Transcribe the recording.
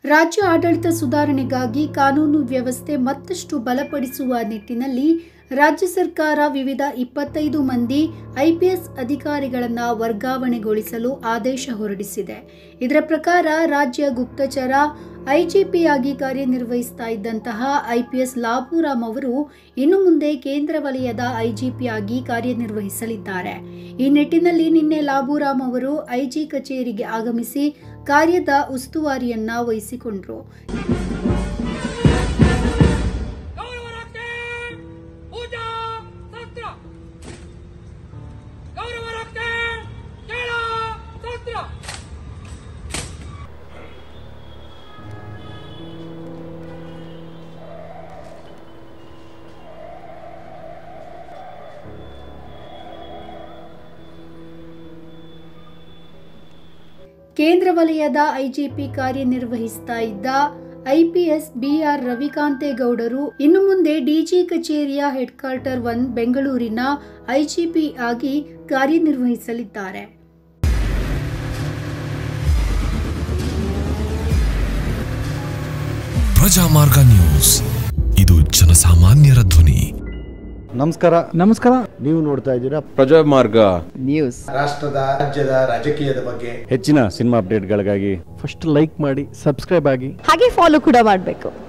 ರಾಜ್ಯ ಆಡಳಿತ ಸುಧಾರಣೆಗಾಗಿ ಕಾನೂನು ವ್ಯವಸ್ಥೆ ಮತ್ತಷ್ಟು ಬಲಪಡಿಸುವ ನಿಟ್ಟಿನಲ್ಲಿ ರಾಜ್ಯ ಸರ್ಕಾರ ವಿವಿಧ ಇಪ್ಪತ್ತೈದು ಮಂದಿ ಐಪಿಎಸ್ ಅಧಿಕಾರಿಗಳನ್ನ ವರ್ಗಾವಣೆಗೊಳಿಸಲು ಆದೇಶ ಹೊರಡಿಸಿದೆ ಇದರ ಪ್ರಕಾರ ರಾಜ್ಯ ಗುಪ್ತಚರ ಐಜಿಪಿಯಾಗಿ ಕಾರ್ಯನಿರ್ವಹಿಸ್ತಾ ಇದ್ದಂತಹ ಐಪಿಎಸ್ ಲಾಭೂರಾಮ್ ಅವರು ಇನ್ನು ಮುಂದೆ ಕೇಂದ್ರ ವಲಯದ ಐಜಿಪಿಯಾಗಿ ಕಾರ್ಯನಿರ್ವಹಿಸಲಿದ್ದಾರೆ ಈ ನಿಟ್ಟಿನಲ್ಲಿ ನಿನ್ನೆ ಲಾಭೂರಾಮ್ ಅವರು ಐಜಿ ಕಚೇರಿಗೆ ಆಗಮಿಸಿ ಕಾರ್ಯದ ಉಸ್ತುವಾರಿಯನ್ನ ವಹಿಸಿಕೊಂಡರು ಗೌರವರಕ್ಕೆ ಪೂಜಾ ಸತ್ರ ಗೌರವರಕ್ಕೆ ಕೇಳ ಸತ್ರ ಕೇಂದ್ರ ವಲಯದ ಐಜಿಪಿ ಕಾರ್ಯನಿರ್ವಹಿಸ್ತಾ ಇದ್ದ ಐಪಿಎಸ್ ಬಿಆರ್ ರವಿಕಾಂತೇಗೌಡರು ಇನ್ನು ಮುಂದೆ ಡಿಜಿ ಕಚೇರಿಯ ಹೆಡ್ ಕ್ವಾರ್ಟರ್ ಒನ್ ಬೆಂಗಳೂರಿನ ಐಜಿಪಿ ಆಗಿ ಕಾರ್ಯನಿರ್ವಹಿಸಲಿದ್ದಾರೆ ಪ್ರಜಾಮಾರ್ಗ ನ್ಯೂಸ್ ಇದು ಜನಸಾಮಾನ್ಯರ ಧ್ವನಿ ನಮಸ್ಕಾರ ನಮಸ್ಕಾರ ನೀವು ನೋಡ್ತಾ ಇದ್ದೀರಾ ಪ್ರಜಾಮಾರ್ಗ ನ್ಯೂಸ್ ರಾಷ್ಟ್ರದ ರಾಜ್ಯದ ರಾಜಕೀಯದ ಬಗ್ಗೆ ಹೆಚ್ಚಿನ ಸಿನಿಮಾ ಅಪ್ಡೇಟ್ಗಳಿಗಾಗಿ ಫಸ್ಟ್ ಲೈಕ್ ಮಾಡಿ ಸಬ್ಸ್ಕ್ರೈಬ್ ಆಗಿ ಹಾಗೆ ಫಾಲೋ ಕೂಡ ಮಾಡಬೇಕು